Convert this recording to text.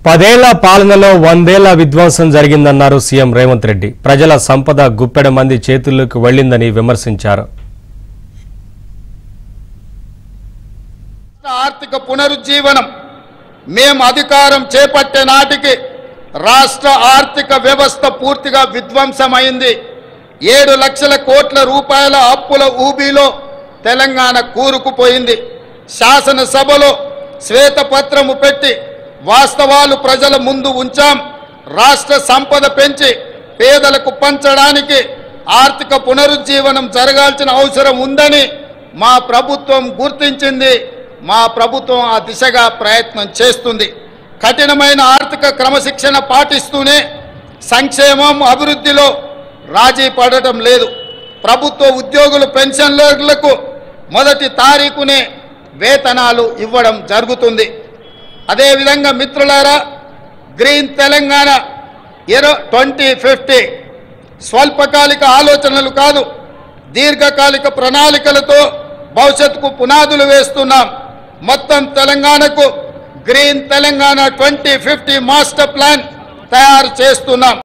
పదేళ్ల పాలనలో వందేళ్ల విధ్వంసం జరిగిందన్నారు సీఎం రేవంత్ రెడ్డి ప్రజల సంపద గుప్పెడ మంది చేతుల్లోకి వెళ్లిందని విమర్శించారు ఆర్థిక పునరుజ్జీవనం మేము అధికారం చేపట్టే నాటికి రాష్ట్ర ఆర్థిక వ్యవస్థ పూర్తిగా విధ్వంసమైంది ఏడు లక్షల కోట్ల రూపాయల అప్పుల ఊబిలో తెలంగాణ కూరుకుపోయింది శాసనసభలో శ్వేతపత్రము పెట్టి వాస్తవాలు ప్రజల ముందు ఉంచాం రాష్ట్ర సంపద పెంచి పేదలకు పంచడానికి ఆర్థిక పునరుజ్జీవనం జరగాల్సిన అవసరం ఉందని మా ప్రభుత్వం గుర్తించింది మా ప్రభుత్వం ఆ దిశగా ప్రయత్నం చేస్తుంది కఠినమైన ఆర్థిక క్రమశిక్షణ పాటిస్తూనే సంక్షేమం అభివృద్ధిలో రాజీ పడటం లేదు ప్రభుత్వ ఉద్యోగులు పెన్షన్లకు మొదటి తారీఖునే వేతనాలు ఇవ్వడం జరుగుతుంది అదేవిధంగా మిత్రులారా గ్రీన్ తెలంగాణ ఇరో ట్వంటీ ఫిఫ్టీ స్వల్పకాలిక ఆలోచనలు కాదు దీర్ఘకాలిక ప్రణాళికలతో భవిష్యత్తుకు పునాదులు వేస్తున్నాం మొత్తం తెలంగాణకు green Telangana twenty fifty master plan తయారు చేస్తున్నాం